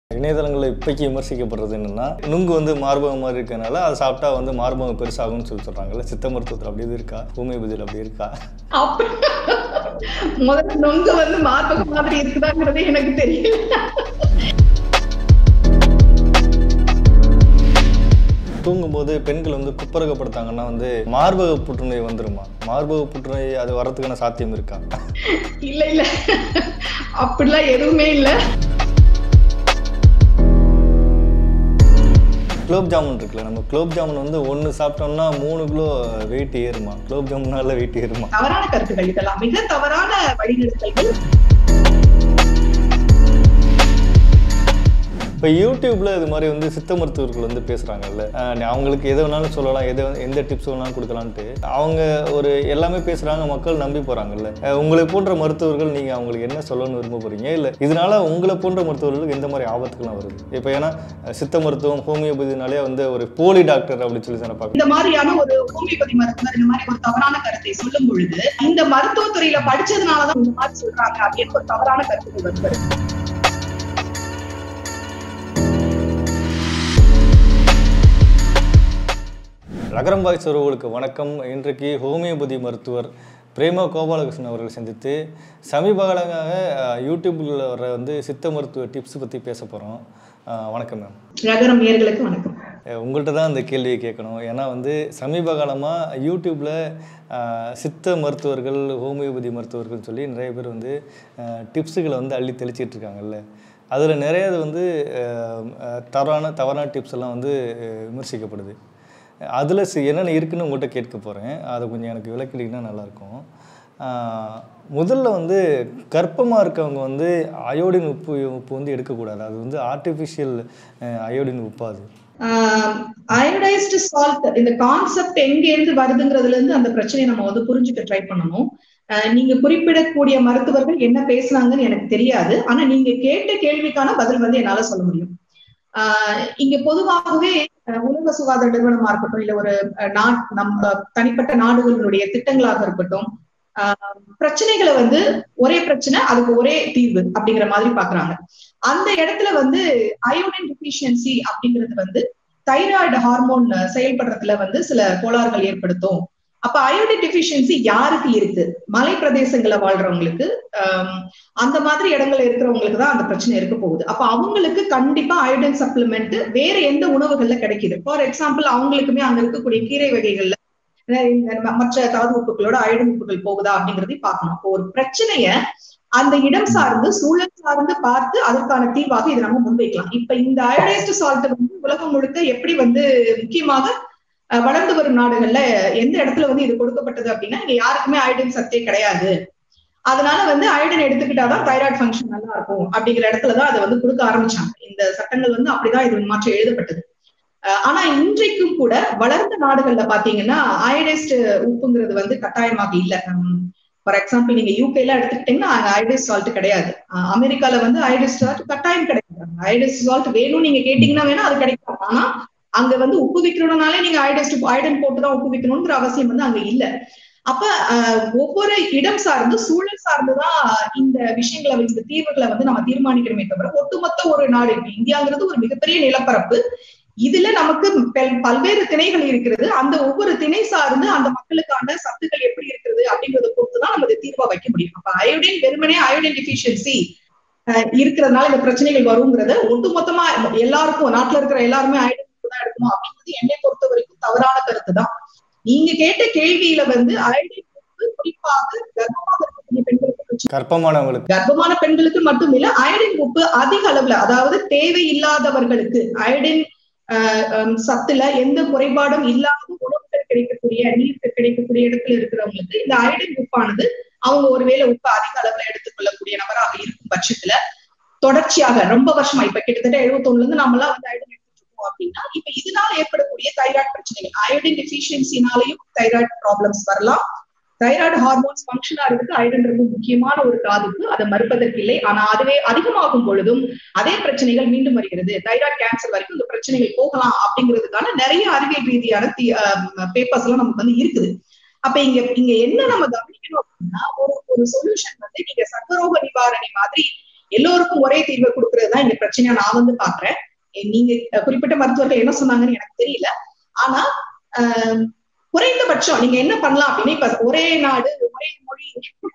இணையதளங்களில் இப்போக்கி விமர்சிக்கப்படுறது என்னன்னா நுங்கு வந்து மார்பகம் மாதிரி இருக்கனால அதை சாப்பிட்டா வந்து மார்பகம் பெருசாகும்னு சொல்லி சொல்றாங்கல்ல சித்த மருத்துவத்தில் அப்படி இது இருக்கா ஹோமியோபதியில் அப்படி இருக்கா அப்ப முதல்ல நொங்கு வந்து மார்பகம் மாதிரி இருக்குதாங்கிறதே எனக்கு தெரியல தூங்கும்போது பெண்கள் வந்து குப்பரகப்படுத்தாங்கன்னா வந்து மார்பக புற்றுநோய் வந்துருமா மார்பக புற்றுநோய் அது வரதுக்கான சாத்தியம் இருக்கா இல்ல இல்ல அப்படிலாம் எதுவுமே இல்ல குலோப் ஜாமுன் இருக்குல்ல நம்ம குலோப் ஜாமுன் வந்து ஒன்று சாப்பிட்டோம்னா மூணு கிலோ வெயிட் ஏறுமா குலோப் ஜாமுனால வெயிட் ஏறுமா தவறான கருத்துக்கள் இதெல்லாம் மிக தவறான வழிநடத்தல்கள் இப்போ யூடியூப்ல இது மாதிரி வந்து சித்த மருத்துவர்கள் வந்து பேசுறாங்கல்ல அஹ் அவங்களுக்கு எது வேணாலும் சொல்லலாம் எது எந்த டிப்ஸ் வேணாலும் கொடுக்கலான்ட்டு அவங்க ஒரு எல்லாமே பேசுறாங்க மக்கள் நம்பி போறாங்கல்ல அஹ் உங்களை போன்ற மருத்துவர்கள் நீங்க அவங்களுக்கு என்ன சொல்லணும்னு விரும்ப போறீங்க இல்ல இதனால உங்களை போன்ற மருத்துவர்களுக்கு எந்த மாதிரி ஆபத்துக்கெல்லாம் வருது இப்போ ஏன்னா அஹ் சித்த மருத்துவம் ஹோமியோபதினாலே வந்து ஒரு போலி டாக்டர் அப்படின்னு சொல்லி தானே பார்க்க இந்த மாதிரியான ஒரு ஹோமியோபதி மருத்துவர் இந்த மாதிரி ஒரு தவறான கருத்தை சொல்லும் பொழுது இந்த மருத்துவத்துறையில படிச்சதுனாலதான் இந்த மாதிரி சொல்றாங்க அப்படின்னு ஒரு தவறான கருத்துக்கள் வருகிறது நகரம் பாய்ஸ் உறவுகளுக்கு வணக்கம் இன்றைக்கு ஹோமியோபதி மருத்துவர் பிரேமா கோபாலகிருஷ்ணன் அவர்கள் சந்தித்து சமீப காலமாக அஹ், யூடியூப்ல வர வந்து சித்த மருத்துவ டிப்ஸ் பற்றி பேச போகிறோம் வணக்கம் மேம் நகரம் நேர்களுக்கு வணக்கம் அஹ், உங்கள்கிட்ட தான் இந்த கேள்வியை கேட்கணும் ஏன்னா வந்து சமீப காலமாக யூடியூப்பில் சித்த மருத்துவர்கள் ஹோமியோபதி மருத்துவர்கள் சொல்லி நிறைய பேர் வந்து டிப்ஸுகளை வந்து அள்ளி தெளிச்சிட்டு இருக்காங்கல்ல அதில் நிறைய இது வந்து அஹ், அஹ், தவறான தவறான டிப்ஸ் எல்லாம் வந்து அஹ், விமர்சிக்கப்படுது அதில் என்னென்ன இருக்குன்னு உங்கள்கிட்ட கேட்க போகிறேன் அதை கொஞ்சம் எனக்கு விளக்கிட்டீங்கன்னா நல்லாயிருக்கும் ஆஹ் முதல்ல வந்து கர்ப்பமாக இருக்கவங்க வந்து அயோடின் உப்பு உப்பு வந்து எடுக்கக்கூடாது அது வந்து ஆர்டிஃபிஷியல் அயோடின் உப்பு அது அயோடைஸ்டு சால்ட் இந்த கான்செப்ட் எங்க இருந்து வருதுங்கிறதுல இருந்து அந்த பிரச்சனையை நம்ம வந்து புரிஞ்சுக்க ட்ரை பண்ணணும் அஹ் நீங்க குறிப்பிடக்கூடிய மருத்துவர்கள் என்ன பேசுனாங்கன்னு எனக்கு தெரியாது ஆனா நீங்க கேட்ட கேள்விக்கான பதில் வந்து என்னால சொல்ல முடியும் ஆஹ் இங்க பொதுவாகவே அஹ் உலக சுகாதார நிறுவனமா இருக்கட்டும் இல்ல ஒரு அஹ், நாட் நம்ம தனிப்பட்ட நாடுகளுடைய திட்டங்களாக இருக்கட்டும் ஆஹ் பிரச்சனைகளை வந்து ஒரே பிரச்சனை அதுக்கு ஒரே தீர்வு அப்படிங்கிற மாதிரி பாக்குறாங்க அந்த இடத்துல வந்து அயோடின் டிஃபிஷியன்சி அப்படிங்கிறது வந்து தைராய்டு ஹார்மோன் செயல்படுறதுல வந்து சில கோளாறுகள் ஏற்படுத்தும் அப்ப அயோடின் டிஃபிஷியன்சி யாருக்கு இருக்கு மலை பிரதேசங்கள்ல வாழ்றவங்களுக்கு ஆஹ் அந்த மாதிரி இடங்கள்ல இருக்கிறவங்களுக்கு தான் அந்த பிரச்சனை இருக்க போகுது அப்ப அவங்களுக்கு கண்டிப்பா அயோடின் சப்ளிமெண்ட் வேற எந்த உணவுகள்ல கிடைக்குது ஃபார் எக்ஸாம்பிள் அவங்களுக்குமே அங்க இருக்கக்கூடிய கீரை வகைகள்ல அஹ் இந்த ம- மற்ற தாது உப்புகளோட அயோடின் உப்புகள் போகுதா அப்படிங்கறதையும் பார்க்கணும் அப்போ ஒரு பிரச்சனைய அந்த இடம் சார்ந்து சூழல் சார்ந்து பார்த்து அதற்கான தீர்வாக இதை நம்ம முன்வைக்கலாம் இப்ப இந்த அயோடைஸ்டு சால்ட் வந்து உலகம் முழுக்க எப்படி வந்து முக்கியமாக அஹ், வளர்ந்து வரும் நாடுகள்ல எந்த இடத்துல வந்து இது கொடுக்கப்பட்டது அப்படின்னா இங்க யாருக்குமே அயோடின் சத்தே கிடையாது அதனால வந்து அயோடின் எடுத்துக்கிட்டாதான் தைராய்டு ஃபங்க்ஷன் நல்லா இருக்கும் அப்படிங்கிற இடத்துலதான் அதை வந்து கொடுக்க ஆரம்பிச்சாங்க இந்த சட்டங்கள் வந்து அப்படிதான் இது மாற்றம் எழுதப்பட்டது அஹ், ஆனா இன்றைக்கும் கூட வளர்ந்த நாடுகள்ல பாத்தீங்கன்னா அயோடைஸ்டு உப்புங்கிறது வந்து கட்டாயமாக இல்ல ஃபார் எக்ஸாம்பிள் நீங்க யூகே எல்லாம் எடுத்துக்கிட்டீங்கன்னா அங்க அயோடைஸ் சால்ட் கிடையாது அஹ் அமெரிக்கால வந்து அயோடைஸ் சால்ட் கட்டாயம் கிடையாது அயோடைஸ் சால்ட் வேணும் நீங்க கேட்டீங்கன்னா வேணா அது கிடைக்கும் ஆனா அங்க வந்து உப்பு விற்கணும்னாலே நீங்க அயோடைஸ்ட் அயோடன் போட்டு தான் உப்பு விற்கணுங்கிற அவசியம் வந்து அங்க இல்ல அப்ப அஹ், ஒவ்வொரு இடம் சார்ந்து சூழல் சார்ந்துதான் இந்த விஷயங்களை இந்த தீர்வுகளை வந்து நம்ம தீர்மானிக்கணுமே தவிர ஒட்டுமொத்த ஒரு நாடு இப்ப இந்தியாங்கிறது ஒரு மிகப்பெரிய நிலப்பரப்பு இதுல நமக்கு பல்- பல்வேறு திணைகள் இருக்கிறது அந்த ஒவ்வொரு திணை சார்ந்து அந்த மக்களுக்கான சத்துக்கள் எப்படி இருக்கிறது அப்படிங்கறத பொறுத்து தான் நம்ம இதை தீர்வா வைக்க முடியும் அப்ப அயோடின் வெறுமனே அயோடின் டிஃபிஷியன்சி இருக்கிறதுனால இந்த பிரச்சனைகள் வருங்கிறத ஒட்டுமொத்தமா எல்லாருக்கும் நாட்டுல இருக்கிற எல்லாருமே அயோடின் உப்பு தான் எடுக்கணும் அப்படிங்கிறது என்னை பொறுத்த வரைக்கும் தவறான கருத்து தான் நீங்க கேட்ட கேள்வியில வந்து அயோடின் உப்பு குறிப்பாக கர்ப்பமாக இருக்கக்கூடிய பெண்களுக்கு பிரச்சனை கர்ப்பமானவங்களுக்கு கர்ப்பமான பெண்களுக்கு மட்டும் இல்ல அயோடின் உப்பு அதிக அளவுல அதாவது தேவையில்லாதவர்களுக்கு அயோடின் ஆஹ் ஹம் சத்துல எந்த குறைபாடும் இல்லாத உணவுகள் கிடைக்கக்கூடிய நீர் கிடைக்கக்கூடிய இடத்துல இருக்கிறவங்களுக்கு இந்த அயோடின் உப்பானது அவங்க ஒருவேளை உப்பு அதிக அளவுல எடுத்துக்கொள்ளக்கூடிய நபராக இருக்கும் பட்சத்துல தொடர்ச்சியாக ரொம்ப வருஷமா இப்ப கிட்டத்தட்ட 71 இருந்து நாம எல்லாம் வந்து அயோடின் எடுத்துட்டு இருக்கோம் அப்படின்னா இப்ப இதனால ஏற்படக்கூடிய தைராய்டு பிரச்சனைகள் அயோடின் டெஃபிஷியன்சினாலையும் தைராய்டு ப்ராப்ளம்ஸ் வரலாம் தைராய்டு ஹார்மோன்ஸ் ஃபங்க்ஷன் ஆகிறதுக்கு அயோடின் ரொம்ப முக்கியமான ஒரு காதுக்கு அதை மறுப்பதற்கு இல்லை ஆனா அதுவே அதிகமாகும் பொழுதும் அதே பிரச்சனைகள் மீண்டும் வருகிறது தைராய்டு கேன்சர் வரைக்கும் இந்த பிரச்சனைகள் போகலாம் அப்படிங்கிறதுக்கான நிறைய அறிவியல் ரீதியான பேப்பர்ஸ் எல்லாம் நமக்கு வந்து இருக்குது அப்ப இங்க இங்க என்ன நம்ம கவனிக்கணும் அப்படின்னா ஒரு ஒரு சொல்யூஷன் வந்து நீங்க சர்வரோக நிவாரணி மாதிரி எல்லோருக்கும் ஒரே தீர்வை கொடுக்கறது தான் இங்க பிரச்சனையா நான் வந்து பாக்குறேன் நீங்க குறிப்பிட்ட மருத்துவர்கள் என்ன சொன்னாங்கன்னு எனக்கு தெரியல ஆனா குறைந்தபட்சம் நீங்க என்ன பண்ணலாம் அப்படின்னு இப்ப ஒரே நாடு ஒரே மொழி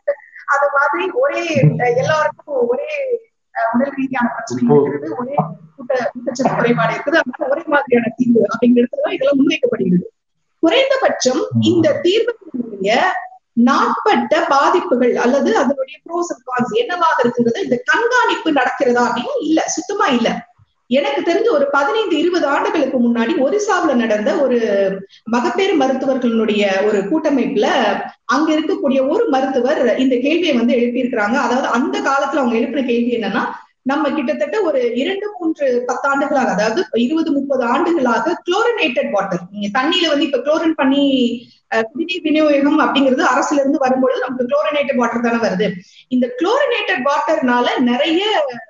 அது மாதிரி ஒரே எல்லாருக்கும் ஒரே உடல் ரீதியான பிரச்சனை இருக்கிறது ஒரே கூட்ட ஊட்டச்சத்து குறைபாடு இருக்குது அதனால ஒரே மாதிரியான தீர்வு அப்படிங்கிறது இதெல்லாம் முன்வைக்கப்படுகிறது குறைந்தபட்சம் இந்த தீர்வுகளுடைய நாட்பட்ட பாதிப்புகள் அல்லது அதனுடைய ப்ரோஸ் அண்ட் கான்ஸ் என்னவாக இருக்குங்கிறது இந்த கண்காணிப்பு நடக்கிறதா அப்படின்னு இல்ல சுத்தமா இல்ல எனக்கு தெரிஞ்ச ஒரு பதினைந்து இருபது ஆண்டுகளுக்கு முன்னாடி ஒரிசாவுல நடந்த ஒரு மகப்பேறு மருத்துவர்களுடைய ஒரு கூட்டமைப்புல அங்க இருக்கக்கூடிய ஒரு மருத்துவர் இந்த கேள்வியை வந்து எழுப்பியிருக்கிறாங்க அதாவது அந்த காலத்துல அவங்க எழுப்பின கேள்வி என்னன்னா நம்ம கிட்டத்தட்ட ஒரு இரண்டு மூன்று பத்தாண்டுகளாக அதாவது இருபது முப்பது ஆண்டுகளாக குளோரினேட்டட் வாட்டர் நீங்க தண்ணியில வந்து இப்ப குளோரின் பண்ணி குடிநீர் விநியோகம் அப்படிங்கிறது அரசுல இருந்து வரும்பொழுது நமக்கு குளோரினேட்டட் வாட்டர் தானே வருது இந்த குளோரினேட்டட் வாட்டர்னால நிறைய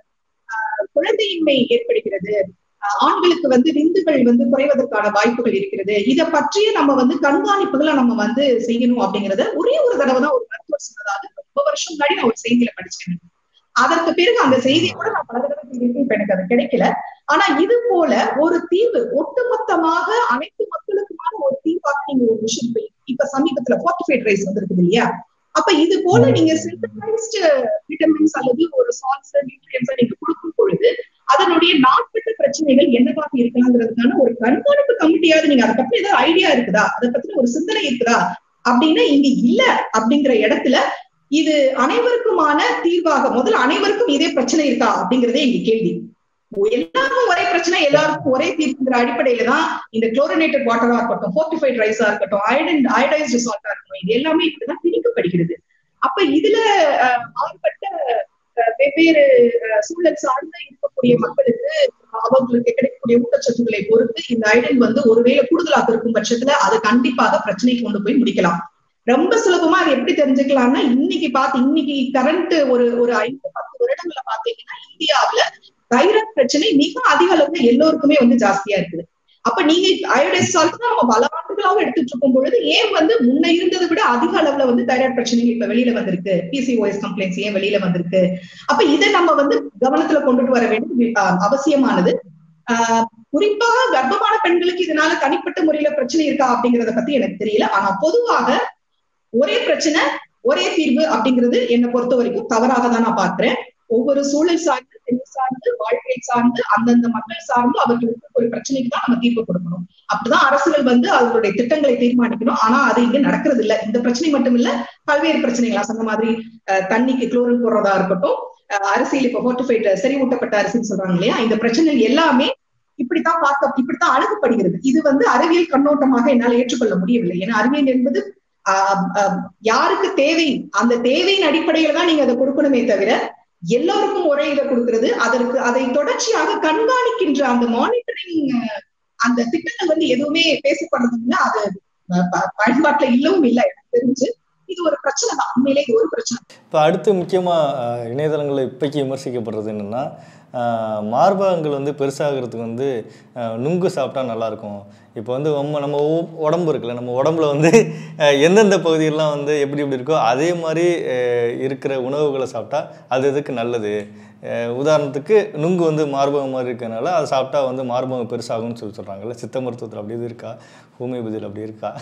குழந்தையின்மை ஏற்படுகிறது ஆண்களுக்கு வந்து விந்துகள் வந்து குறைவதற்கான வாய்ப்புகள் இருக்கிறது இதை பற்றிய நம்ம வந்து கண்காணிப்புகளை நம்ம வந்து செய்யணும் அப்படிங்கறத ஒரே ஒரு தடவை தான் ஒரு மருத்துவர் சொன்னதாக ரொம்ப வருஷம் முன்னாடி நான் ஒரு செய்தியில படிச்சேன் அதற்கு பிறகு அந்த செய்தியை கூட நான் பல தடவை செய்திருக்கேன் இப்ப எனக்கு அது கிடைக்கல ஆனா இது போல ஒரு தீர்வு ஒட்டுமொத்தமாக அனைத்து மக்களுக்குமான ஒரு தீர்வாக நீங்க ஒரு விஷயம் இப்ப சமீபத்துல ஃபோர்டிஃபைட் ரைஸ் வந்திருக்குது இல்லையா அப்ப இது போல நீங்க சிந்தனைஸ்டு விட்டமின்ஸ் அல்லது ஒரு சால்ஸ் நியூட்ரியன்ஸ் நீங்க கொடுக்கும் பொழுது அதனுடைய நாட்பட்ட பிரச்சனைகள் என்னவாக இருக்கலாங்கிறதுக்கான ஒரு கண்காணிப்பு கமிட்டியாவது நீங்க அதை பத்தி ஏதாவது ஐடியா இருக்குதா அதை பத்தி ஒரு சிந்தனை இருக்குதா அப்படின்னா இங்க இல்ல அப்படிங்கிற இடத்துல இது அனைவருக்குமான தீர்வாக முதல்ல அனைவருக்கும் இதே பிரச்சனை இருக்கா அப்படிங்கிறதே இங்க கேள்வி எல்லாருக்கும் ஒரே பிரச்சனை எல்லாருக்கும் ஒரே தீர்ப்புங்கிற அடிப்படையில தான் இந்த குளோரினேட்டட் வாட்டரா இருக்கட்டும் ஃபோர்டிஃபைட் ரைஸா இருக்கட்டும் அயடன் அயடைஸ்டு சால்ட்டா இருக்கட்டும் இது எல்லாமே இப்படிதான் பிரிக்கப்படுகிறது அப்ப இதுல மாறுபட்ட வெவ்வேறு சூழல் சார்ந்த இருக்கக்கூடிய மக்களுக்கு அவங்களுக்கு கிடைக்கக்கூடிய ஊட்டச்சத்துக்களை பொறுத்து இந்த அயடன் வந்து ஒருவேளை கூடுதலாக இருக்கும் பட்சத்துல அது கண்டிப்பாக பிரச்சனை கொண்டு போய் முடிக்கலாம் ரொம்ப சுலபமா அது எப்படி தெரிஞ்சுக்கலாம்னா இன்னைக்கு பார்த்து இன்னைக்கு கரண்ட் ஒரு ஒரு ஐந்து பத்து வருடங்கள்ல பாத்தீங்கன்னா இந்தியாவுல தைராய்டு பிரச்சனை மிக அதிக அளவுல எல்லோருக்குமே வந்து ஜாஸ்தியா இருக்குது அப்ப நீங்க அயோடைஸ் சால்ட் தான் நம்ம பல ஆண்டுகளாக எடுத்துட்டு இருக்கும் பொழுது ஏன் வந்து முன்ன இருந்ததை விட அதிக அளவுல வந்து தைராய்டு பிரச்சனைகள் இப்ப வெளியில வந்திருக்கு பிசிஓஎஸ் கம்ப்ளைண்ட்ஸ் ஏன் வெளியில வந்திருக்கு அப்ப இதை நம்ம வந்து கவனத்துல கொண்டுட்டு வர வேண்டிய அவசியமானது ஆஹ் குறிப்பாக கர்ப்பமான பெண்களுக்கு இதனால தனிப்பட்ட முறையில பிரச்சனை இருக்கா அப்படிங்கறத பத்தி எனக்கு தெரியல ஆனா பொதுவாக ஒரே பிரச்சனை ஒரே தீர்வு அப்படிங்கிறது என்னை பொறுத்த வரைக்கும் தவறாக தான் நான் பார்க்கிறேன் ஒவ்வொரு சூழல் சார்ந்து பெண் சார்ந்து வாழ்க்கை சார்ந்து அந்தந்த மக்கள் சார்ந்து அவர்களுக்கு ஒரு பிரச்சனைக்கு தான் நம்ம தீர்வு கொடுக்கணும் அப்படிதான் அரசுகள் வந்து அவர்களுடைய திட்டங்களை தீர்மானிக்கணும் ஆனா அது இங்க நடக்கிறது இல்ல இந்த பிரச்சனை மட்டும் இல்ல பல்வேறு பிரச்சனைகளா சொன்ன மாதிரி தண்ணிக்கு குளோரின் போடுறதா இருக்கட்டும் அரிசியில் இப்ப ஃபோர்டிஃபைட் செறிவூட்டப்பட்ட அரிசின்னு சொல்றாங்க இல்லையா இந்த பிரச்சனை எல்லாமே இப்படித்தான் பார்க்க இப்படித்தான் அணுகப்படுகிறது இது வந்து அறிவியல் கண்ணோட்டமாக என்னால் ஏற்றுக்கொள்ள முடியவில்லை ஏன்னா அறிவியல் என்பது யாருக்கு தேவை அந்த தேவையின் அடிப்படையில தான் நீங்க அதை கொடுக்கணுமே தவிர எல்லாருக்கும் ஒரே இதை கொடுக்கிறது அதற்கு அதை தொடர்ச்சியாக கண்காணிக்கின்ற அந்த மானிட்டரிங் அந்த திட்டங்கள் வந்து எதுவுமே பேசப்படுறது இல்லை அது பயன்பாட்டுல இல்லவும் இல்லை எனக்கு தெரிஞ்சு இது ஒரு பிரச்சனை தான் உண்மையிலே இது ஒரு பிரச்சனை இப்போ அடுத்து முக்கியமாக இணையதளங்களில் இப்போக்கி விமர்சிக்கப்படுறது என்னென்னா மார்பகங்கள் வந்து பெருசாகிறதுக்கு வந்து நுங்கு சாப்பிட்டா நல்லாயிருக்கும் இப்போ வந்து நம்ம நம்ம உடம்பு இருக்குல்ல நம்ம உடம்புல வந்து எந்தெந்த பகுதியெல்லாம் வந்து எப்படி எப்படி இருக்கோ அதே மாதிரி இருக்கிற உணவுகளை சாப்பிட்டா அது எதுக்கு நல்லது உதாரணத்துக்கு நுங்கு வந்து மார்பகம் மாதிரி இருக்கனால அதை சாப்பிட்டா வந்து மார்பகம் பெருசாகும்னு சொல்லி சொல்கிறாங்கல்ல சித்த மருத்துவத்தில் அப்படி இது இருக்கா ஹோமியோபதியில் அப்படி இருக்கா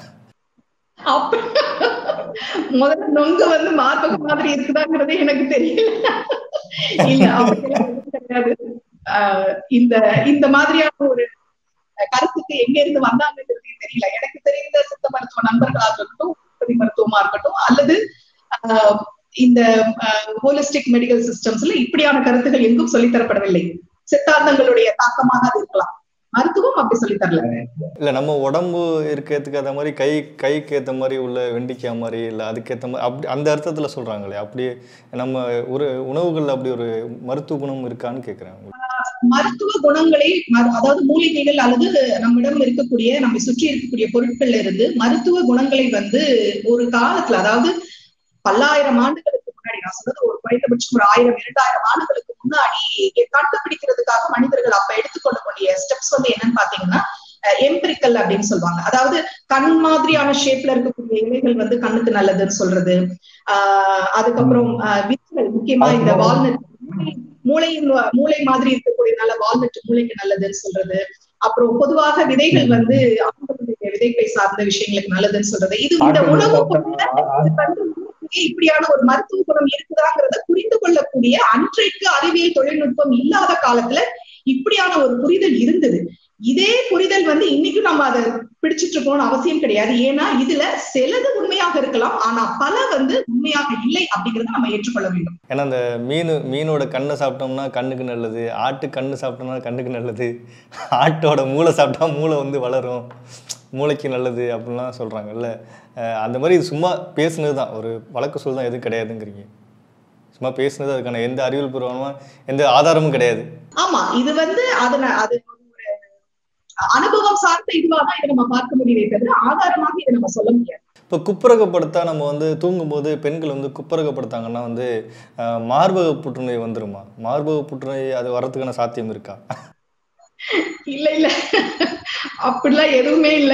முதல்ல நொங்கு வந்து மார்பகம் மாதிரி இருக்குதாங்கிறதே எனக்கு தெரியல இல்ல கிடையாது இந்த இந்த மாதிரியான ஒரு கருத்துக்கு எங்க இருந்து வந்தாங்கிறது தெரியல எனக்கு தெரிந்த சித்த மருத்துவ நண்பர்களாக இருக்கட்டும் மருத்துவமா இருக்கட்டும் அல்லது இந்த ஹோலிஸ்டிக் மெடிக்கல் சிஸ்டம்ஸ்ல இப்படியான கருத்துகள் எங்கும் சொல்லித்தரப்படவில்லை சித்தாந்தங்களுடைய தாக்கமாக அது இருக்கலாம் மருத்துவம் அப்படி சொல்லி தரல இல்ல நம்ம உடம்பு இருக்கிறதுக்கு அந்த மாதிரி கை கைக்கு ஏத்த மாதிரி உள்ள வெண்டிக்காய் மாதிரி இல்ல அதுக்கேற்ற மாதிரி அப்படி அந்த அர்த்தத்துல சொல்றாங்களே அப்படி நம்ம ஒரு உணவுகள்ல அப்படி ஒரு மருத்துவ குணம் இருக்கான்னு கேக்குறேன் மருத்துவ குணங்களை அதாவது மூலிகைகள் அல்லது நம்மிடம் இருக்கக்கூடிய நம்ம சுற்றி இருக்கக்கூடிய பொருட்கள்ல இருந்து மருத்துவ குணங்களை வந்து ஒரு காலத்துல அதாவது பல்லாயிரம் ஆண்டுகளுக்கு முன்னாடி நான் சொல்றது ஒரு குறைந்தபட்சம் ஒரு ஆயிரம் இரண்டாயிரம் ஆண்டுகளுக்கு முன்னாடி கண்டுபிடிக்கிறதுக்காக மனிதர்கள் அப்ப எடுத்துக்கொள்ளக்கூடிய ஸ்டெப்ஸ் வந்து என்னன்னு பாத்தீங்கன்னா எம்பிரிக்கல் அப்படின்னு சொல்லுவாங்க அதாவது கண் மாதிரியான ஷேப்ல இருக்கக்கூடிய இலைகள் வந்து கண்ணுக்கு நல்லதுன்னு சொல்றது ஆஹ் அதுக்கப்புறம் வித்துகள் முக்கியமா இந்த வால்நட் மூளையின் மூளை மாதிரி இருக்கக்கூடிய நல்ல வால்நட் மூளைக்கு நல்லதுன்னு சொல்றது அப்புறம் பொதுவாக விதைகள் வந்து அவங்களுடைய விதைப்பை சார்ந்த விஷயங்களுக்கு நல்லதுன்னு சொல்றது இது இந்த ஆட்டு உணவு சாப்பிட்டா- பொருள்ல ஆ- ஆ- வந்து உண்மையிலேயே இப்படியான ஒரு மருத்துவ குணம் இருக்குதாங்கிறத புரிந்து கொள்ளக்கூடிய அன்றைக்கு அறிவியல் தொழில்நுட்பம் இல்லாத காலத்துல இப்படியான ஒரு புரிதல் இருந்தது இதே புரிதல் வந்து இன்னைக்கும் நம்ம அதை பிடிச்சிட்டு இருக்கணும்னு அவசியம் கிடையாது ஏன்னா இதுல சிலது உண்மையாக இருக்கலாம் ஆனா பல வந்து உண்மையாக இல்லை அப்படிங்கறத நம்ம ஏற்றுக்கொள்ள வேண்டும் ஏன்னா அந்த மீன் மீனோட கண்ணை சாப்பிட்டோம்னா கண்ணுக்கு நல்லது ஆட்டு கண்ணு சாப்பிட்டோம்னா கண்ணுக்கு நல்லது ஆட்டோட மூளை சாப்பிட்டா மூளை வந்து வளரும் மூளைக்கு நல்லது அப்படின்லாம் சொல்கிறாங்கல்ல அந்த மாதிரி இது சும்மா பேசுனது தான் ஒரு வழக்கு சொல் தான் எதுவும் கிடையாதுங்கிறீங்க சும்மா பேசுனது அதுக்கான எந்த அறிவியல் பூர்வமாக எந்த ஆதாரமும் கிடையாது ஆமா இது வந்து அதன அது ஒரு அனுபவம் சார்ந்த இதுவா தான் இதை நம்ம பார்க்க முடியுமே தவிர ஆதாரமாக இதை நம்ம சொல்ல முடியாது இப்போ குப்புறகப்படுத்தா நம்ம வந்து தூங்கும்போது பெண்கள் வந்து குப்புறகப்படுத்தாங்கன்னா வந்து அஹ், மார்பக புற்றுநோய் வந்துருமா மார்பக புற்றுநோய் அது வரதுக்கான சாத்தியம் இருக்கா இல்ல இல்ல அப்படிலாம் எதுவுமே இல்ல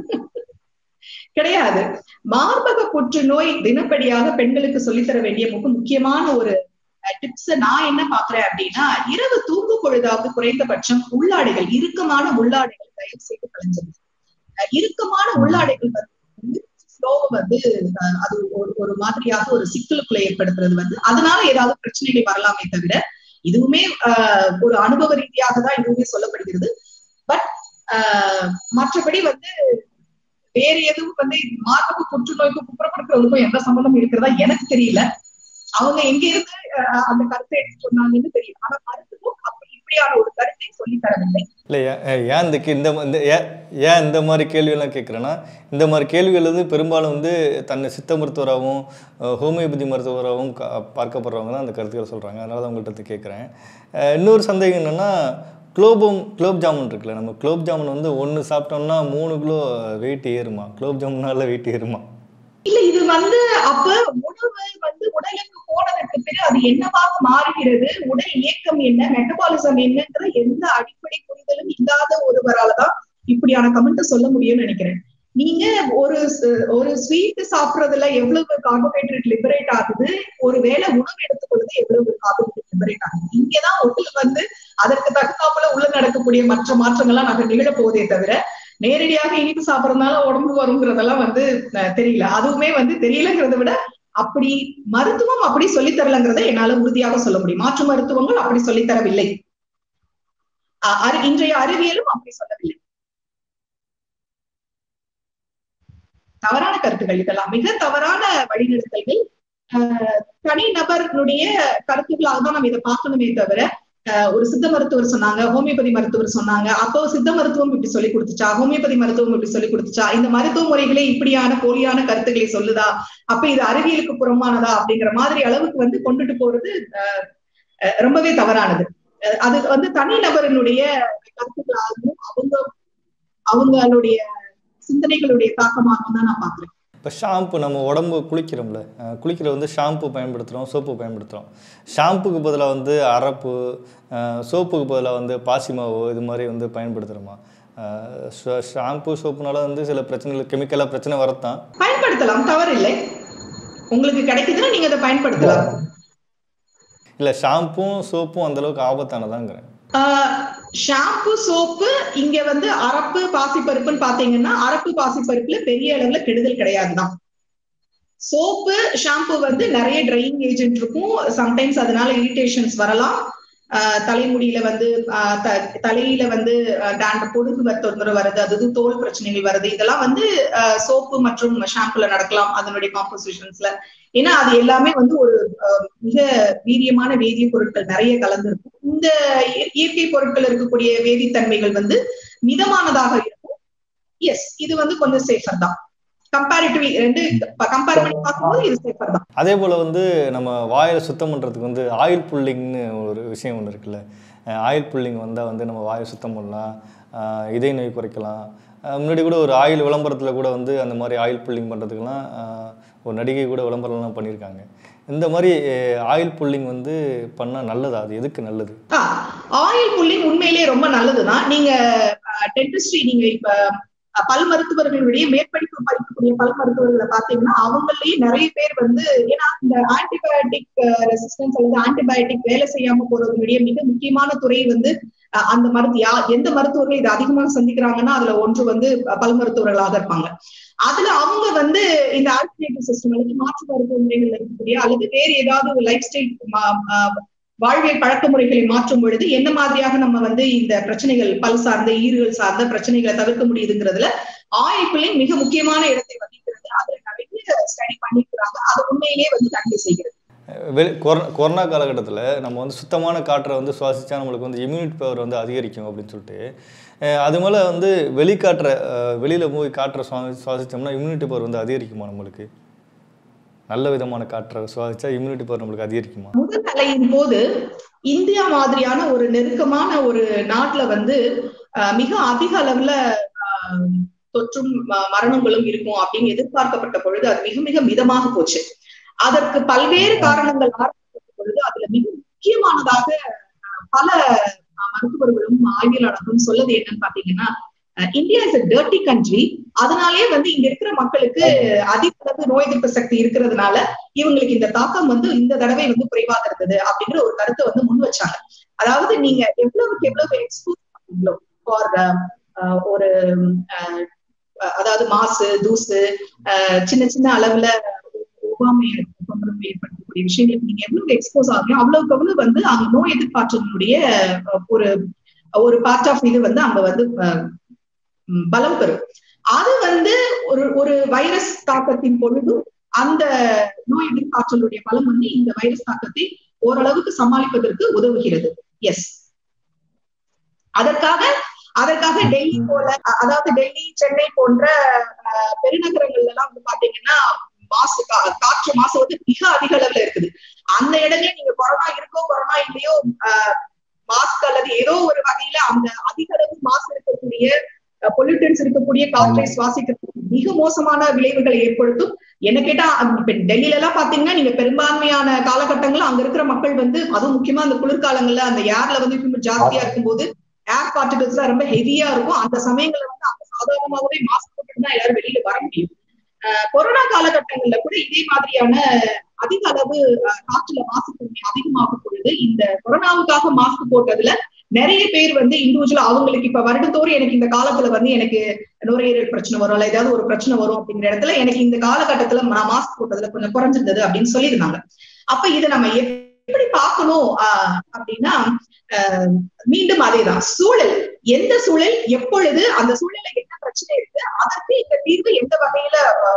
கிடையாது மார்பக புற்றுநோய் தினப்படியாக பெண்களுக்கு சொல்லித்தர வேண்டிய மிக முக்கியமான ஒரு டிப்ஸ் நான் என்ன பாக்குறேன் அப்படின்னா இரவு தூங்கும் பொழுதாவது குறைந்தபட்சம் உள்ளாடைகள் இறுக்கமான உள்ளாடைகள் தயவு செய்து கலைஞ்சிருது அஹ் இறுக்கமான உள்ளாடைகள் வந்து flow வந்து அஹ் அது ஒரு ஒரு மாதிரியாக ஒரு சிக்கலுக்குள்ள ஏற்படுத்துறது வந்து அதனால ஏதாவது பிரச்சனைகள் வரலாமே தவிர இதுவுமே ஆஹ் ஒரு அனுபவ ரீதியாக தான் இதுவுமே சொல்லப்படுகிறது பட் மற்றபடி வந்து வேற எதுவும் வந்து மார்பக புற்றுநோய்க்கும் குப்புறப்படுத்துறதுக்கும் எந்த சம்பந்தம் இருக்கிறதா எனக்கு தெரியல அவங்க எங்க இருந்து ஆஹ் அந்த கருத்தை எடுத்து சொன்னாங்கன்னு தெரியல ஆனா மருத்துவம் அப்படி இப்படியான ஒரு கருத்தை சொல்லி தரவில்லை இல்லை ஏன் ஏன் ஏன் இந்த கே- இந்த இந்த ஏன் ஏன் இந்த மாதிரி கேள்வியெல்லாம் கேட்குறேன்னா இந்த மாதிரி கேள்விகள் வந்து பெரும்பாலும் வந்து தன்னை சித்த மருத்துவராகவும் அஹ், ஹோமியோபதி மருத்துவராகவும் க- பார்க்கப்படுறவங்க தான் அந்த கருத்துக்களை சொல்கிறாங்க அதனால தான் உங்கள்கிட்ட வந்து கேட்குறேன் இன்னொரு சந்தேகம் என்னென்னா குலோபம் குலோப் ஜாமுன் இருக்குல்ல நம்ம குலோப் ஜாமுன் வந்து ஒன்று சாப்பிட்டோம்னா மூணு கிலோ வெயிட் ஏறுமா குலோப் ஜாமுனால வெயிட் ஏறுமா இல்ல இது வந்து அப்ப உணவு வந்து உடலுக்கு போனதற்கு பிறகு அது என்னவாக மாறுகிறது உடல் இயக்கம் என்ன மெட்டபாலிசம் என்னங்கிற எந்த அடிப்படை புரிதலும் இல்லாத ஒருவராலதான் இப்படியான கமெண்ட் சொல்ல முடியும்னு நினைக்கிறேன் நீங்க ஒரு ஸ்- ஒரு ஸ்வீட் சாப்பிடுறதுல எவ்வளவு கார்போஹைட்ரேட் லிபரேட் ஆகுது ஒரு வேளை உணவு எடுத்துக்கொள்வது எவ்வளவு கார்போஹைட்ரேட் லிபரேட் ஆகுது இங்கதான் உடல் வந்து அதற்கு தகுந்தாப்புல உள்ள நடக்கக்கூடிய மற்ற மாற்றங்கள்லாம் நாங்க நிகழ போதே தவிர நேரடியாக இனிப்பு சாப்பிடறதுனால உடம்பு வருங்கிறதெல்லாம் வந்து அஹ், தெரியல அதுவுமே வந்து தெரியலங்கிறத விட அப்படி மருத்துவம் அப்படி சொல்லித் தரலங்கிறத என்னால உறுதியாக சொல்ல முடியும் மாற்று மருத்துவங்கள் அப்படி சொல்லித் தரவில்லை அ- அறி- இன்றைய அறிவியலும் அப்படி சொல்லவில்லை தவறான கருத்துக்கள் இதெல்லாம் மிக தவறான வழிநடத்தல்கள் ஆஹ் தனி நபர்களுடைய கருத்துக்களாக தான் நம்ம இதை பார்க்கணுமே தவிர ஆஹ் ஒரு சித்த மருத்துவர் சொன்னாங்க ஹோமியோபதி மருத்துவர் சொன்னாங்க அப்போ சித்த மருத்துவம் இப்படி சொல்லி கொடுத்துச்சா ஹோமியோபதி மருத்துவம் இப்படி சொல்லி கொடுத்துச்சா இந்த மருத்துவ முறைகளே இப்படியான போலியான கருத்துக்களை சொல்லுதா அப்ப இது அறிவியலுக்கு புறமானதா அப்படிங்கிற மாதிரி அளவுக்கு வந்து கொண்டுட்டு போறது ஆஹ் அஹ் ரொம்பவே தவறானது அஹ் அது வந்து தனி நபரினுடைய கருத்துக்களாகவும் அவங்க அவங்களுடைய சிந்தனைகளுடைய தாக்கமாகவும் தான் நான் பாக்குறேன் இப்போ ஷாம்பு நம்ம உடம்பு குளிக்கிறோம்ல அஹ் குளிக்கிற வந்து ஷாம்பு பயன்படுத்துகிறோம் சோப்பு பயன்படுத்துகிறோம் ஷாம்புக்கு பதிலாக வந்து அரப்பு அஹ் சோப்புக்கு பதிலாக வந்து பாசி மாவு இது மாதிரி வந்து பயன்படுத்துகிறோமா ஷாம்பு சோப்புனால வந்து சில பிரச்சனைகள் கெமிக்கலாக பிரச்சனை வரத்தான் பயன்படுத்தலாம் தவறில்லை உங்களுக்கு கிடைக்குதுன்னா நீங்க அதை பயன்படுத்தலாம் இல்லை ஷாம்பும் சோப்பும் அந்தளவுக்கு ஆபத்தானதாங்கிறேன் ஷாம்பு சோப்பு இங்க வந்து அரப்பு பாசிப்பருப்புன்னு பாத்தீங்கன்னா அரப்பு பாசிப்பருப்புல பெரிய அளவுல கெடுதல் கிடையாதுதான் சோப்பு ஷாம்பு வந்து நிறைய ட்ரையிங் ஏஜென்ட் இருக்கும் சம்டைம்ஸ் அதனால இரிட்டேஷன்ஸ் வரலாம் ஆஹ் தலைமுடியில வந்து ஆஹ் த- தலையில வந்து டேண்ட பொடுகு வ- தொந்தரவு வருது அது தோல் பிரச்சனைகள் வருது இதெல்லாம் வந்து சோப்பு மற்றும் ஷாம்புல நடக்கலாம் அதனுடைய காம்போசிஷன்ஸ்ல ஏன்னா அது எல்லாமே வந்து ஒரு ஆஹ் மிக வீரியமான வேதிய பொருட்கள் நிறைய கலந்துருக்கும் இந்த இய- இயற்கை பொருட்கள் இருக்கக்கூடிய வேதித்தன்மைகள் வந்து மிதமானதாக இருக்கும் எஸ் இது வந்து கொஞ்சம் சேஃபர் தான் கம்பேரிட்டிவ் ரெண்டு கம்பேர் பண்ணி பார்க்கும்போது இது சேஃபர் தான் அதே போல் வந்து நம்ம வாயை சுத்தம் பண்ணுறதுக்கு வந்து ஆயில் புல்லிங்னு ஒரு விஷயம் ஒன்று இருக்குல்ல அஹ் ஆயில் புல்லிங் வந்தால் வந்து நம்ம வாயை சுத்தம் பண்ணலாம் அஹ் இதய நோய் குறைக்கலாம் அஹ் முன்னாடி கூட ஒரு ஆயில் விளம்பரத்தில் கூட வந்து அந்த மாதிரி ஆயில் புல்லிங் பண்ணுறதுக்கெல்லாம் ஒரு நடிகை கூட விளம்பரம்லாம் பண்ணியிருக்காங்க இந்த மாதிரி ஆயில் புல்லிங் வந்து பண்ணால் நல்லதா அது எதுக்கு நல்லது ஆயில் புல்லிங் உண்மையிலேயே ரொம்ப நல்லதுதான் நீங்க டென்டிஸ்ட்ரி நீங்க இப்ப அஹ், பல் மருத்துவர்களுடைய மேற்படிப்பு படிக்கக்கூடிய பல் மருத்துவர்களை பாத்தீங்கன்னா அவங்களே நிறைய பேர் வந்து ஏன்னா இந்த ஆன்டிபயோட்டிக் ரெசிஸ்டன்ஸ் அல்லது ஆன்டிபயோட்டிக் வேலை செய்யாம போறவங்களுடைய மிக முக்கியமான துறை வந்து அஹ், அந்த மருத்து யா எந்த மருத்துவர்கள் இது அதிகமாக சந்திக்கிறாங்கன்னா அதுல ஒன்று வந்து அஹ், பல் மருத்துவர்களாக இருப்பாங்க அதுல அவங்க வந்து இந்த ஆல்டர்னேட்டிவ் சிஸ்டம் அல்லது மாற்று மருத்துவ முறைகள் இருக்கக்கூடிய அல்லது வேறு ஏதாவது ஒரு லைஃப் ஸ்டைல் வாழ்வியல் பழக்க முறைகளை மாற்றும் பொழுது என்ன மாதிரியாக நம்ம வந்து இந்த பிரச்சனைகள் பல் சார்ந்த ஈறுகள் சார்ந்த பிரச்சனைகளை தவிர்க்க முடியுதுங்கிறதுல ஆயில் பில்லிங் மிக முக்கியமான இடத்தை வகிக்கிறது அதுல நிறைய ஸ்டடி பண்ணிருக்கிறாங்க அது உண்மையிலேயே வந்து நன்மை செய்கிறது வெளி கொரோனா கொரோனா காலகட்டத்தில் நம்ம வந்து சுத்தமான காற்றை வந்து சுவாசித்தா நம்மளுக்கு வந்து இம்யூனிட்டி பவர் வந்து அதிகரிக்கும் அப்படின்னு சொல்லிட்டு அஹ் அது மேலே வந்து வெளிக்காற்றை வெளியில் போய் காற்றை சுவா சுவாசித்தோம்னா இம்யூனிட்டி பவர் வந்து அதிகரிக்குமா நம்மளுக்கு நல்ல விதமான காற்றை சுவாசிச்சா இம்யூனிட்டி பவர் நம்மளுக்கு அதிகரிக்குமா முதல் அலையின் போது இந்தியா மாதிரியான ஒரு நெருக்கமான ஒரு நாட்டுல வந்து அஹ், மிக அதிக அளவுல அஹ், தொற்றும் ம- மரணங்களும் இருக்கும் அப்படின்னு எதிர்பார்க்கப்பட்ட பொழுது அது மிக மிக மிதமாக போச்சு அதற்கு பல்வேறு காரணங்கள் ஆரம்பிக்கப்பட்ட பொழுது அதுல மிக முக்கியமானதாக அஹ், பல அஹ், மருத்துவர்களும் ஆய்வியலாளர்களும் சொல்லது என்னன்னு பாத்தீங்கன்னா India is a dirty country அதனாலேயே வந்து இங்க இருக்கிற மக்களுக்கு அதிக அளவு நோய் எதிர்ப்பு சக்தி இருக்கிறதுனால இவங்களுக்கு இந்த தாக்கம் வந்து இந்த தடவை வந்து குறைவாக இருந்தது அப்படிங்கிற ஒரு கருத்தை வந்து முன் வச்சாங்க அதாவது நீங்க எவ்வளவுக்கு எவ்வளவு எக்ஸ்போஸ் பண்ணீங்களோ ஃபார் ஒரு அஹ், அதாவது மாசு தூசு அஹ், சின்ன சின்ன அளவுல ஒவ்வாமை தொந்தரவு ஏற்படுத்தக்கூடிய விஷயங்களுக்கு நீங்க எவ்வளவு எக்ஸ்போஸ் ஆகுறீங்க அவ்வளவுக்கு அவ்வளவு வந்து அங்க நோய் எதிர்ப்பாற்றலினுடைய அஹ், ஒரு ஒரு பார்ட் ஆஃப் இது வந்து அங்க வந்து அஹ், ம், பலம் பெறும் அது வந்து ஒரு ஒரு வைரஸ் தாக்கத்தின் பொழுது அந்த நோய் எதிர்ப்பாற்றலுடைய பலம் வந்து இந்த வைரஸ் தாக்கத்தை ஓரளவுக்கு சமாளிப்பதற்கு உதவுகிறது எஸ் அதற்காக அதற்காக டெல்லி போல அ- அதாவது டெல்லி சென்னை போன்ற அஹ், பெருநகரங்கள்ல எல்லாம் வந்து பாத்தீங்கன்னா மாசு கா- காற்று மாசு வந்து மிக அதிக அளவுல இருக்குது அந்த இடமே நீங்க கொரோனா இருக்கோ கொரோனா இல்லையோ மாஸ்க் அல்லது ஏதோ ஒரு வகையில அந்த அதிக அளவு மாசு இருக்கக்கூடிய பொல்யூட்டன்ஸ் இருக்கக்கூடிய காற்றை சுவாசிக்கிறதுக்கு மிக மோசமான விளைவுகளை ஏற்படுத்தும் என்ன கேட்டா அது இப்ப டெல்லியில எல்லாம் பாத்தீங்கன்னா நீங்க பெரும்பான்மையான காலகட்டங்கள்ல அங்க இருக்கிற மக்கள் வந்து அதுவும் முக்கியமா அந்த குளிர்காலங்கள்ல அந்த ஏர்ல வந்து ஹியூமிட் ஜாஸ்தியா இருக்கும்போது ஏர் பார்ட்டிகல்ஸ் எல்லாம் ரொம்ப ஹெவியா இருக்கும் அந்த சமயங்கள்ல வந்து அவங்க சாதாரணமாகவே மாஸ்க் போட்டுட்டு தான் எல்லாரும் வெளியில வர முடியும் அஹ் கொரோனா காலகட்டங்கள்ல கூட இதே மாதிரியான அதிக அளவு அஹ், காற்றுல மாசுத்தன்மை அதிகமாகும் பொழுது இந்த கொரோனாவுக்காக மாஸ்க் போட்டதுல நிறைய பேர் வந்து இண்டிவிஜுவலா அவங்களுக்கு இப்ப வருடத்தோறும் எனக்கு இந்த காலத்துல வந்து எனக்கு நுரையீரல் பிரச்சனை வரும் இல்ல ஏதாவது ஒரு பிரச்சனை வரும் அப்படிங்கிற இடத்துல எனக்கு இந்த காலகட்டத்துல நான் மாஸ்க் போட்டதுல கொஞ்சம் குறைஞ்சிருந்தது அப்படின்னு சொல்லியிருந்தாங்க அப்ப இதை நம்ம எப்படி பார்க்கணும் ஆஹ் அப்படின்னா ஆஹ் மீண்டும் அதேதான் சூழல் எந்த சூழல் எப்பொழுது அந்த சூழல்ல என்ன பிரச்சனை இருக்கு அதற்கு இந்த தீர்வு எந்த வகையில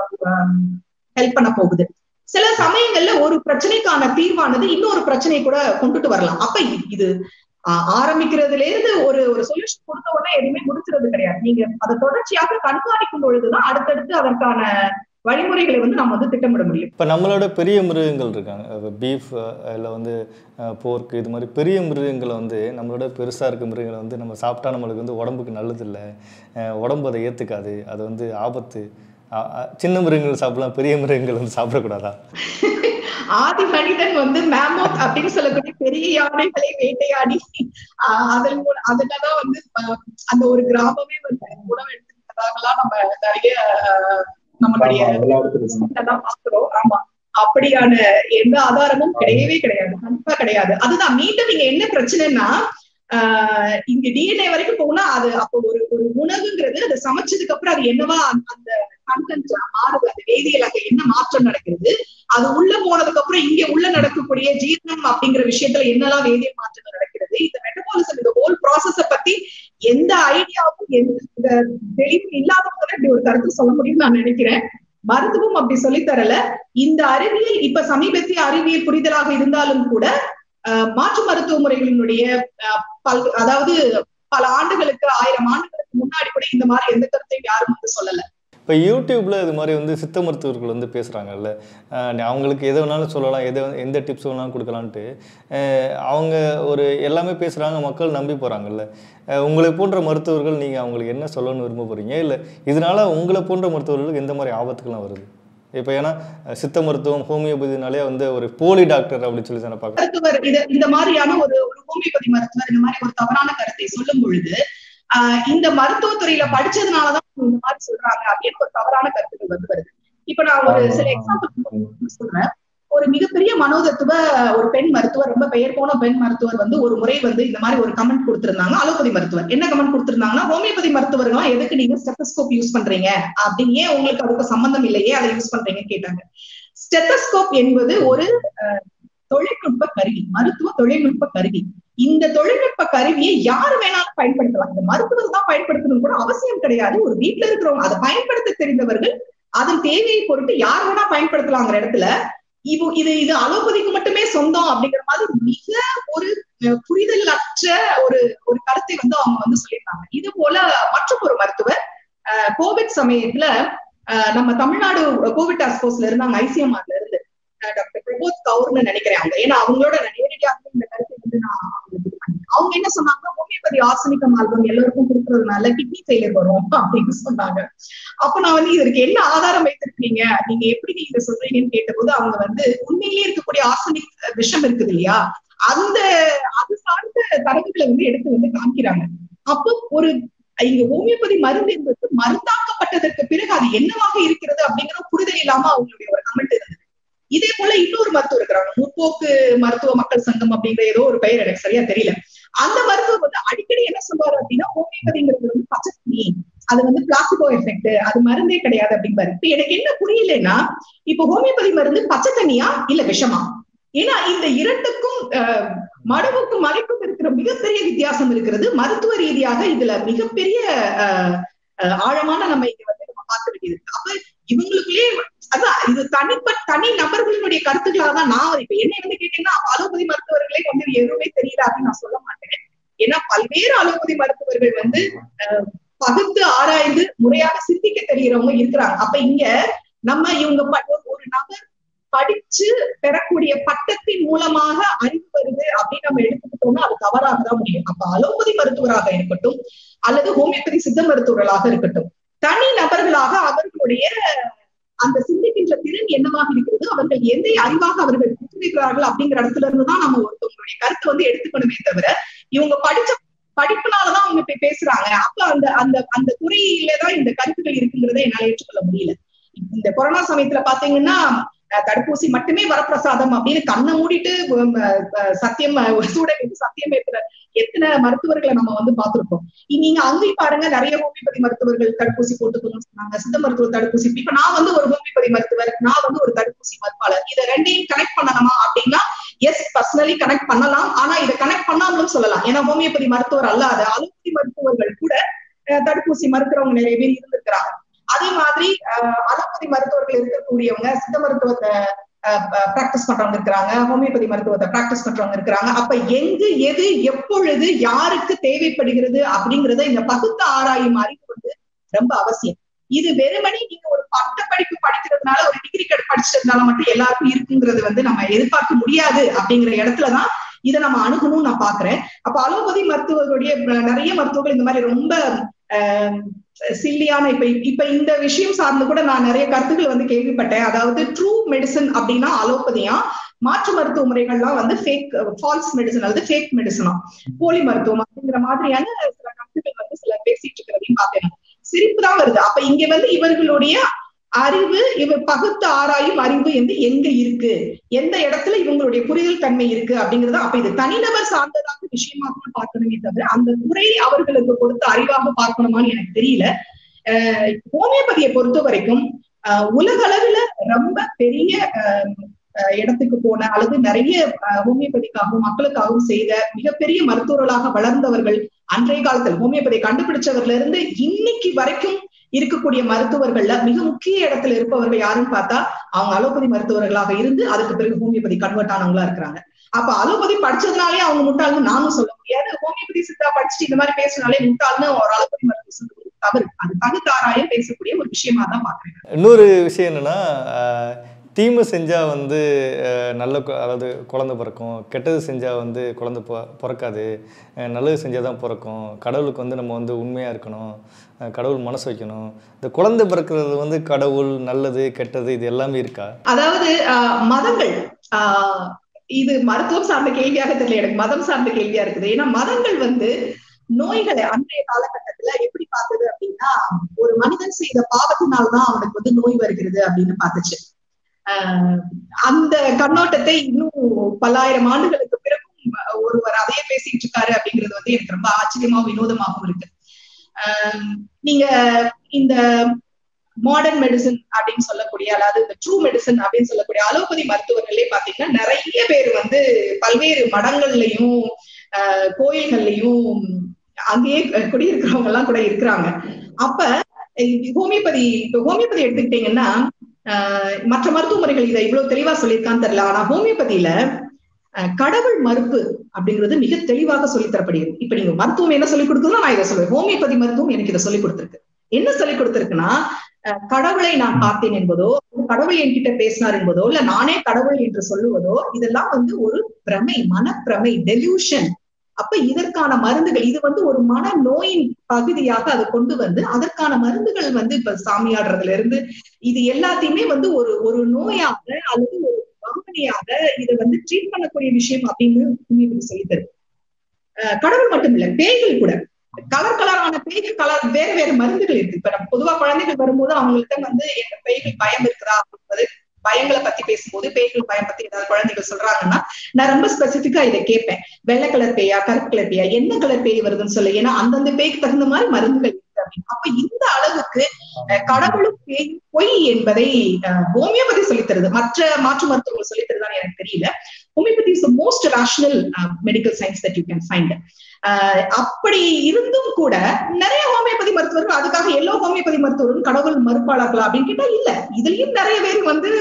ஹெல்ப் பண்ண போகுது சில சமயங்கள்ல ஒரு பிரச்சனைக்கான தீர்வானது இன்னொரு பிரச்சனையை கூட கொண்டுட்டு வரலாம் அப்ப இ- இது ஆஹ் ஆரம்பிக்கிறதுல இருந்து ஒரு ஒரு சொல்யூஷன் கொடுத்த உடனே எதுவுமே முடிக்கிறது கிடையாது நீங்க அதை தொடர்ச்சியாக கண்காணிக்கும் பொழுதுதான் அடுத்தடுத்து அதற்கான வழிமுறைகளை வந்து நம்ம வந்து திட்டமிட முடியும் இப்போ நம்மளோட பெரிய மிருகங்கள் இருக்காங்க பீஃப் இல்லை வந்து போர்க்கு இது மாதிரி பெரிய மிருகங்களை வந்து நம்மளோட பெருசாக இருக்க மிருகங்களை வந்து நம்ம சாப்பிட்டா நம்மளுக்கு வந்து உடம்புக்கு நல்லதில்லை அஹ் உடம்பு அதை ஏற்றுக்காது அது வந்து ஆபத்து அ- அ- சின்ன மிருகங்கள் சாப்பிடலாம் பெரிய மிருகங்கள் வந்து சாப்பிடக்கூடாதா ஆதி மனிதன் வந்து மேமோத் அப்படின்னு சொல்லக்கூடிய பெரிய யானைகளை வேட்டையாடி ஆஹ் அதன் மூலம் அதுலதான் வந்து ஆஹ் அந்த ஒரு கிராமமே வந்து உணவு எடுத்துக்கிட்டதாகலாம் நம்ம நிறைய ஆஹ் நம்மளுடைய தான் பாக்குறோம் ஆமா அப்படியான எந்த ஆதாரமும் கிடையவே கிடையாது கண்டிப்பா கிடையாது அதுதான் மீண்டும் இங்க என்ன பிரச்சனைன்னா ஆஹ் இங்க டிஎன்ஏ வரைக்கும் போனா அது அப்போ ஒரு ஒரு உணவுங்கிறது அதை சமைச்சதுக்கு அப்புறம் அது என்னவா அந்த- அந்த கண்டென்ட் மாறுது அந்த வேதியியல் அங்க என்ன மாற்றம் நடக்கிறது அது உள்ள போனதுக்கு அப்புறம் இங்க உள்ள நடக்கக்கூடிய ஜீரணம் அப்படிங்கிற விஷயத்துல என்னெல்லாம் வேதியியல் மாற்றங்கள் நடக்கிறது இந்த மெட்டபாலிசம் இந்த ஹோல் ப்ராசஸ பத்தி எந்த ஐடியாவும் எந்த தெளிவும் இல்லாதவங்க தான் இப்படி ஒரு கருத்து சொல்ல முடியும்னு நான் நினைக்கிறேன் மருத்துவம் அப்படி சொல்லித் தரல இந்த அறிவியல் இப்ப சமீபத்திய அறிவியல் புரிதலாக இருந்தாலும் கூட அஹ், மாற்று மருத்துவ முறைகளினுடைய அஹ், பல் அதாவது பல ஆண்டுகளுக்கு ஆயிரம் ஆண்டுகளுக்கு முன்னாடி கூட இந்த மாதிரி எந்த கருத்தையும் யாரும் வந்து சொல்லல இப்போ யூடியூப்ல இது மாதிரி வந்து சித்த மருத்துவர்கள் வந்து பேசுகிறாங்கல்ல அவங்களுக்கு எதை வேணாலும் சொல்லலாம் எதை எந்த டிப்ஸ் வேணாலும் கொடுக்கலான்ட்டு அஹ் அவங்க ஒரு எல்லாமே பேசுகிறாங்க மக்கள் நம்பி போகிறாங்கல்ல உங்களை போன்ற மருத்துவர்கள் நீங்கள் அவங்களுக்கு என்ன சொல்லணும்னு விரும்ப போகிறீங்க இல்லை இதனால உங்களை போன்ற மருத்துவர்களுக்கு எந்த மாதிரி ஆபத்துக்கெல்லாம் வருது இப்போ ஏன்னா அஹ் சித்த மருத்துவம் ஹோமியோபதினாலே வந்து ஒரு போலி டாக்டர் அப்படின்னு சொல்லி தானே பார்க்க மருத்துவர் இது இந்த மாதிரியான ஒரு ஒரு ஹோமியோபதி மருத்துவர் இந்த மாதிரி ஒரு தவறான கருத்தை சொல்லும் பொழுது ஆஹ் இந்த மருத்துவத்துறையில படிச்சதுனாலதான் இந்த மாதிரி சொல்றாங்க அப்படின்னு ஒரு தவறான கருத்துக்கள் வந்து வருது இப்ப நான் ஒரு சில எக்ஸாம்பிள் சொல்றேன் ஒரு மிகப்பெரிய மனோதத்துவ ஒரு பெண் மருத்துவர் ரொம்ப பெயர் போன பெண் மருத்துவர் வந்து ஒரு முறை வந்து இந்த மாதிரி ஒரு கமெண்ட் கொடுத்திருந்தாங்க அலோபதி மருத்துவர் என்ன கமெண்ட் கொடுத்திருந்தாங்கன்னா ஹோமியோபதி மருத்துவர்கள்லாம் எதுக்கு நீங்க ஸ்டெத்தஸ்கோப் யூஸ் பண்றீங்க அப்படின்னு ஏன் உங்களுக்கு அதுக்கு சம்பந்தம் இல்லையே அதை யூஸ் பண்றீங்கன்னு கேட்டாங்க ஸ்டெத்தஸ்கோப் என்பது ஒரு தொழில்நுட்ப கருவி மருத்துவ தொழில்நுட்ப கருவி இந்த தொழில்நுட்ப கருவியை யாரு வேணாலும் பயன்படுத்தலாம் இந்த மருத்துவர் தான் பயன்படுத்தணும் கூட அவசியம் கிடையாது ஒரு வீட்டுல இருக்கிறவங்க அதை பயன்படுத்த தெரிந்தவர்கள் அதன் தேவையை பொறுத்து யார் வேணா பயன்படுத்தலாங்கிற இடத்துல இது இது இது அலோபதிக்கு மட்டுமே சொந்தம் அப்படிங்கிற மாதிரி மிக ஒரு புரிதல் அற்ற ஒரு ஒரு கருத்தை வந்து அவங்க வந்து சொல்லியிருக்காங்க இது போல மற்றும் ஒரு மருத்துவர் கோவிட் சமயத்துல நம்ம தமிழ்நாடு கோவிட் டாஸ்க் போர்ஸ்ல இருந்தாங்க ஐசிஎம்ஆர்ல இருந்து டாக்டர் பிரபோத் கவுர்னு நினைக்கிறேன் அவங்க ஏன்னா அவங்களோட நேரடியாக இந்த கருத்தை வந்து நான் அவங்க என்ன சொன்னாங்கன்னா ஹோமியோபதி ஆர்சனிக்கம் ஆல்பம் எல்லாருக்கும் கொடுக்கறதுனால கிட்னி ஃபெயிலியர் வரும் அப்படின்னு சொன்னாங்க அப்ப நான் வந்து இதற்கு என்ன ஆதாரம் வைத்திருக்கீங்க நீங்க எப்படி நீங்க சொல்றீங்கன்னு கேட்டபோது அவங்க வந்து உண்மையிலேயே இருக்கக்கூடிய ஆர்சனிக் விஷம் இருக்குது இல்லையா அந்த அது சார்ந்த தரவுகளை வந்து எடுத்து வந்து காமிக்கிறாங்க அப்போ ஒரு இங்க ஹோமியோபதி மருந்து என்பது மருந்தாக்கப்பட்டதற்கு பிறகு அது என்னவாக இருக்கிறது அப்படிங்கிற புரிதல் இல்லாம அவங்களுடைய ஒரு கமெண்ட் இருந்தது இதே போல இன்னொரு மருத்துவர் இருக்கிறாங்க முற்போக்கு மருத்துவ மக்கள் சங்கம் அப்படிங்கிற ஏதோ ஒரு பெயர் எனக்கு சரியா தெரியல அந்த மருத்துவர் வந்து அடிக்கடி என்ன சொல்லுவாரு அப்படின்னா ஹோமியோபதிங்கிறது வந்து பச்சை தண்ணி அது வந்து பிளாசிபோ எஃபெக்ட் அது மருந்தே கிடையாது அப்படிம்பாரு இப்ப எனக்கு என்ன புரியலன்னா இப்ப ஹோமியோபதி மருந்து பச்சை தண்ணியா இல்ல விஷமா ஏன்னா இந்த இரண்டுக்கும் மடுவுக்கும் மலைக்கும் இருக்கிற மிகப்பெரிய வித்தியாசம் இருக்கிறது மருத்துவ ரீதியாக இதுல மிகப்பெரிய ஆழமான நம்ம இங்க வந்து நம்ம பார்க்க வேண்டியது அப்ப இவங்களுக்குள்ளே அதான் இது தனிப்பட்ட தனி நபர்களினுடைய கருத்துக்களாக தான் நான் இப்ப என்ன வந்து கேட்டீங்கன்னா அலோபதி மருத்துவர்களே வந்து எதுவுமே தெரியல அப்படின்னு நான் சொல்ல மாட்டேன் ஏன்னா பல்வேறு அலோபதி மருத்துவர்கள் வந்து பகுத்து ஆராய்ந்து முறையாக சிந்திக்க தெரிகிறவங்க இருக்கிறாங்க அப்ப இங்க நம்ம இவங்க ஒரு நபர் படிச்சு பெறக்கூடிய பட்டத்தின் மூலமாக அறிவு வருது அப்படின்னு நம்ம எடுத்துக்கிட்டோம்னா அது தவறாக தான் முடியும் அப்ப அலோபதி மருத்துவராக இருக்கட்டும் அல்லது ஹோமியோபதி சித்த மருத்துவர்களாக இருக்கட்டும் தனி நபர்களாக அவர்களுடைய அந்த சிந்திக்கின்ற திறன் என்னவாக இருக்கிறது அவர்கள் எந்த அறிவாக அவர்கள் புரிகிறார்கள் அப்படிங்கிற இடத்துல இருந்து தான் நம்ம ஒருத்தவங்களுடைய கருத்தை வந்து எடுத்துக்கணுமே தவிர இவங்க படிச்ச படிப்புனாலதான் அவங்க இப்ப பேசுறாங்க அப்ப அந்த அந்த அந்த துறையிலதான் இந்த கருத்துக்கள் இருக்குங்கிறத என்னால ஏற்றுக்கொள்ள முடியல இந்த கொரோனா சமயத்துல பாத்தீங்கன்னா தடுப்பூசி மட்டுமே வரப்பிரசாதம் அப்படின்னு கண்ணை மூடிட்டு சத்தியம் சூடகத்துக்கு சத்தியம் ஏற்றுற எத்தனை மருத்துவர்களை நம்ம வந்து பார்த்திருக்கோம் நீங்க அங்கேயும் பாருங்க நிறைய ஹோமியோபதி மருத்துவர்கள் தடுப்பூசி போட்டுக்கணும்னு சொன்னாங்க சித்த மருத்துவ தடுப்பூசி இப்ப நான் வந்து ஒரு ஹோமியோபதி மருத்துவர் நான் வந்து ஒரு தடுப்பூசி மருத்துவாளர் இதை ரெண்டையும் கனெக்ட் பண்ணணுமா அப்படின்னா எஸ் பர்சனலி கனெக்ட் பண்ணலாம் ஆனா இதை கனெக்ட் பண்ணாமலும் சொல்லலாம் ஏன்னா ஹோமியோபதி மருத்துவர் அல்லாத அலோபதி மருத்துவர்கள் கூட தடுப்பூசி மருத்துவங்க நிறைய பேர் இருந்திருக்கிறாங்க அதே மாதிரி அலோபதி மருத்துவர்கள் இருக்கக்கூடியவங்க சித்த மருத்துவத்தை பிராக்டிஸ் பண்றவங்க இருக்கிறாங்க ஹோமியோபதி மருத்துவத்தை பிராக்டிஸ் பண்றவங்க இருக்கிறாங்க அப்ப எங்கு எது எப்பொழுது யாருக்கு தேவைப்படுகிறது அப்படிங்கறத இந்த பகுத்த ஆராயும் அறிவு வந்து ரொம்ப அவசியம் இது வெறுமனே நீங்க ஒரு பட்ட படிப்பு படிக்கிறதுனால ஒரு டிகிரி படிச்சதுனால மட்டும் எல்லாருக்கும் இருக்குங்கிறது வந்து நம்ம எதிர்பார்க்க முடியாது அப்படிங்கிற இடத்துலதான் இதை நம்ம அணுகணும்னு நான் பாக்குறேன் அப்ப அலோபதி மருத்துவர்களுடைய நிறைய மருத்துவர்கள் இந்த மாதிரி ரொம்ப சில்லியான இப்ப இப்ப இந்த விஷயம் சார்ந்து கூட நான் நிறைய கருத்துக்கள் வந்து கேள்விப்பட்டேன் அதாவது ட்ரூ மெடிசன் அப்படின்னா அலோபதியா மாற்று மருத்துவ முறைகள்லாம் வந்து ஃபேக் ஃபால்ஸ் மெடிசன் அல்லது ஃபேக் மெடிசனா போலி மருத்துவம் அப்படிங்கிற மாதிரியான சில கருத்துக்கள் வந்து சில பேசிட்டு இருக்கிறதையும் பார்த்தேன் சிரிப்பு தான் வருது அப்ப இங்க வந்து இவர்களுடைய அறிவு இவர் பகுத்து ஆராயும் அறிவு வந்து எங்க இருக்கு எந்த இடத்துல இவங்களுடைய புரிதல் தன்மை இருக்கு அப்படிங்கறது அப்ப இது தனிநபர் சார்ந்ததாக விஷயமாக பார்க்கணுமே தவிர அந்த துறை அவர்களுக்கு கொடுத்த அறிவாக பார்க்கணுமான்னு எனக்கு தெரியல அஹ் ஹோமியோபதியை பொறுத்த வரைக்கும் உலக அளவுல ரொம்ப பெரிய இடத்துக்கு போன அல்லது நிறைய ஹோமியோபதிக்காகவும் மக்களுக்காகவும் செய்த மிகப்பெரிய மருத்துவர்களாக வளர்ந்தவர்கள் அன்றைய காலத்தில் ஹோமியோபதியை கண்டுபிடிச்சவர்ல இருந்து இன்னைக்கு வரைக்கும் இருக்கக்கூடிய மருத்துவர்கள்ல மிக முக்கிய இடத்துல இருப்பவர்கள் யாருன்னு பார்த்தா அவங்க அலோபதி மருத்துவர்களாக இருந்து அதுக்கு பிறகு ஹோமியோபதி கன்வெர்ட் ஆனவங்களா இருக்கிறாங்க அப்ப அலோபதி படிச்சதுனாலே அவங்க முட்டாள்னு நானும் சொல்ல முடியாது ஹோமியோபதி சித்தா படிச்சுட்டு இந்த மாதிரி பேசினாலே முட்டாள்னு ஒரு அலோபதி மருத்துவ சொல்றது தவறு அது தகுத்தாராயம் பேசக்கூடிய ஒரு விஷயமா தான் பாக்குறேன் இன்னொரு விஷயம் என்னன்னா தீமை செஞ்சால் வந்து நல்ல அதாவது குழந்த பிறக்கும் கெட்டது செஞ்சால் வந்து குழந்த பொ பிறக்காது நல்லது செஞ்சால் தான் பிறக்கும் கடவுளுக்கு வந்து நம்ம வந்து உண்மையாக இருக்கணும் கடவுள் மனசு வைக்கணும் இந்த குழந்தை பிறக்கிறது வந்து கடவுள் நல்லது கெட்டது இது எல்லாமே இருக்கா அதாவது மதங்கள் இது மருத்துவம் சார்ந்த கேள்வியாக தெரியல எனக்கு மதம் சார்ந்த கேள்வியா இருக்குது ஏன்னா மதங்கள் வந்து நோய்களை அன்றைய காலகட்டத்துல எப்படி பார்த்தது அப்படின்னா ஒரு மனிதன் செய்த பாவத்தினால்தான் அவனுக்கு வந்து நோய் வருகிறது அப்படின்னு பார்த்துச்சு ஆஹ் அந்த கண்ணோட்டத்தை இன்னும் பல்லாயிரம் ஆண்டுகளுக்கு பிறகும் ஒருவர் அதையே பேசிட்டு இருக்காரு அப்படிங்கிறது வந்து எனக்கு ரொம்ப ஆச்சரியமாவும் வினோதமாகவும் இருக்கு ஆஹ் நீங்க இந்த மாடர்ன் மெடிசன் அப்படின்னு சொல்லக்கூடிய அதாவது இந்த ட்ரூ மெடிசன் அப்படின்னு சொல்லக்கூடிய அலோபதி மருத்துவர்களே பாத்தீங்கன்னா நிறைய பேர் வந்து பல்வேறு மடங்கள்லயும் ஆஹ் கோயில்கள்லயும் அங்கேயே குடியிருக்கிறவங்க எல்லாம் கூட இருக்கிறாங்க அப்ப ஹோமியோபதி இப்ப ஹோமியோபதி எடுத்துக்கிட்டீங்கன்னா ஆஹ் மற்ற மருத்துவ முறைகள் இதை இவ்வளவு தெளிவா சொல்லியிருக்கான்னு தெரியல ஆனா ஹோமியோபதியில கடவுள் மறுப்பு அப்படிங்கிறது மிக தெளிவாக சொல்லித் தரப்படுகிறது இப்ப நீங்க மருத்துவம் என்ன சொல்லிக் கொடுக்குதோ நான் இதை சொல்லுவேன் ஹோமியோபதி மருத்துவம் எனக்கு இதை சொல்லிக் கொடுத்திருக்கு என்ன சொல்லிக் கொடுத்திருக்குன்னா கடவுளை நான் பார்த்தேன் என்பதோ கடவுள் என்கிட்ட பேசினார் என்பதோ இல்ல நானே கடவுள் என்று சொல்லுவதோ இதெல்லாம் வந்து ஒரு பிரமை மனப்பிரமை டெலியூஷன் அப்ப இதற்கான மருந்துகள் இது வந்து ஒரு மன நோயின் பகுதியாக அதை கொண்டு வந்து அதற்கான மருந்துகள் வந்து இப்ப சாமியாடுறதுல இருந்து இது எல்லாத்தையுமே வந்து ஒரு ஒரு நோயாக அல்லது ஒரு பாவனையாக இதை வந்து ட்ரீட் பண்ணக்கூடிய விஷயம் அப்படின்னு சொல்லித்தரு கடவுள் மட்டும் இல்ல பேய்கள் கூட கலர் கலரான பேய்கள் கலர் வேற வேற மருந்துகள் இருக்கு இப்ப நம்ம பொதுவா குழந்தைகள் வரும்போது அவங்கள்ட்ட வந்து என்ன பேய்கள் பயம் இருக்குதா அப்படின்றது பயங்களை பத்தி பேசும்போது பேய்கள் பயம் பத்தி ஏதாவது குழந்தைகள் சொல்றாங்கன்னா நான் ரொம்ப ஸ்பெசிபிக்கா இதை கேட்பேன் வெள்ளை கலர் பேயா கருப்பு கலர் பேயா என்ன கலர் பேய் வருதுன்னு சொல்லு ஏன்னா அந்தந்த பேய்க்கு தகுந்த மாதிரி மருந்துகள் இருக்கு அப்படின்னு அப்ப இந்த அளவுக்கு கடவுளும் பேய் பொய் என்பதை ஹோமியோபதி சொல்லித்தருது மற்ற மாற்று மருத்துவர்கள் சொல்லித்தருதான்னு எனக்கு தெரியல homeopathy is most rational medical science that you can find அப்படி இருந்தும் கூட நிறைய ஹோமியோபதி மருத்துவர்கள் அதுக்காக எல்லோ ஹோமியோபதி மருத்துவர்கள் கடவுள் மறுப்பாளர்களா அப்படின்னு கேட்டா இல்ல இதுலயும் நிறைய பேர் வந்து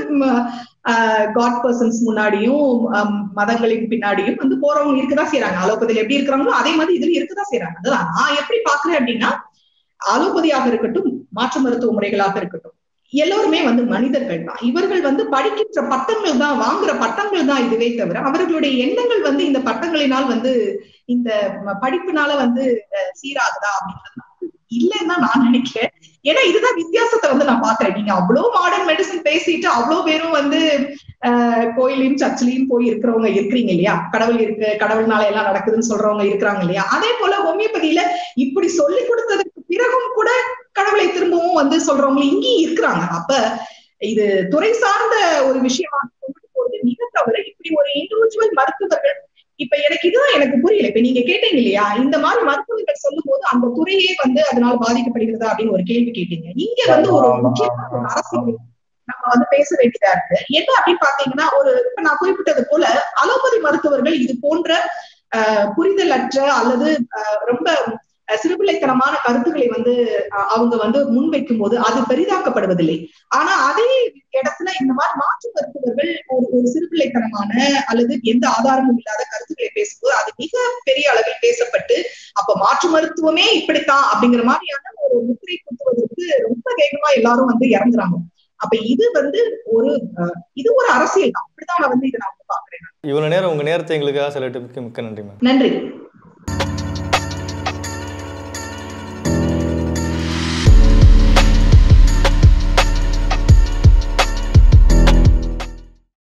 காட் பர்சன்ஸ் முன்னாடியும் மதங்களின் பின்னாடியும் வந்து போறவங்க இருக்கதான் செய்யறாங்க அலோபதியில எப்படி இருக்கிறாங்களோ அதே மாதிரி இதுல இருக்கதான் செய்யறாங்க அதுதான் நான் எப்படி பாக்குறேன் அப்படின்னா அலோபதியாக இருக்கட்டும் மாற்று மருத்துவ முறைகளாக இருக்கட்டும் எல்லோருமே வந்து மனிதர்கள் தான் இவர்கள் வந்து படிக்கின்ற பட்டங்கள் தான் வாங்குற பட்டங்கள் தான் இதுவே தவிர அவர்களுடைய எண்ணங்கள் வந்து இந்த பட்டங்களினால் வந்து இந்த படிப்புனால வந்து சீராகுதா அப்படின்றது இல்லைன்னு தான் நான் நினைக்கிறேன் ஏன்னா இதுதான் வித்தியாசத்தை வந்து நான் பாக்குறேன் நீங்க அவ்வளவு மாடர்ன் மெடிசன் பேசிட்டு அவ்வளவு பேரும் வந்து ஆஹ் கோயிலையும் சர்ச்சிலையும் போய் இருக்கிறவங்க இருக்கிறீங்க இல்லையா கடவுள் இருக்கு கடவுள்னால எல்லாம் நடக்குதுன்னு சொல்றவங்க இருக்கிறாங்க இல்லையா அதே போல ஹோமியோபதியில இப்படி சொல்லி கொடுத்ததுக்கு பிறகும் கூட கடவுளை திரும்பவும் வந்து சொல்றவங்க இங்கேயும் இருக்கிறாங்க அப்ப இது துறை சார்ந்த ஒரு விஷயமா கொண்டு போறது மிக தவிர இப்படி ஒரு இண்டிவிஜுவல் மருத்துவர்கள் இப்ப எனக்கு இதுதான் எனக்கு புரியல இப்ப நீங்க கேட்டீங்க இல்லையா இந்த மாதிரி மருத்துவர்கள் சொல்லும் போது அந்த துறையே வந்து அதனால பாதிக்கப்படுகிறதா அப்படின்னு ஒரு கேள்வி கேட்டீங்க இங்க வந்து ஒரு முக்கியமான ஒரு அரசியல் நம்ம வந்து பேச வேண்டியதா இருக்கு என்ன அப்படின்னு பாத்தீங்கன்னா ஒரு இப்ப நான் குறிப்பிட்டது போல அலோபதி மருத்துவர்கள் இது போன்ற புரிதலற்ற அல்லது ரொம்ப சிறுபிள்ளைத்தனமான கருத்துக்களை வந்து அவங்க வந்து முன்வைக்கும் போது அது பெரிதாக்கப்படுவதில்லை ஆனா அதே இடத்துல இந்த மாதிரி மாற்று மருத்துவர்கள் ஒரு ஒரு சிறுபிள்ளைத்தனமான அல்லது எந்த ஆதாரமும் இல்லாத கருத்துக்களை பேசும்போது அது மிக பெரிய அளவில் பேசப்பட்டு அப்ப மாற்று மருத்துவமே இப்படித்தான் அப்படிங்கிற மாதிரியான ஒரு முத்திரை குத்துவதற்கு ரொம்ப வேகமா எல்லாரும் வந்து இறங்குறாங்க அப்ப இது வந்து ஒரு இது ஒரு அரசியல் தான் அப்படிதான் நான் வந்து இதை நான் பாக்குறேன் இவ்வளவு நேரம் உங்க நேரத்தை எங்களுக்காக செலவிட்டு மிக்க நன்றி மேம் நன்றி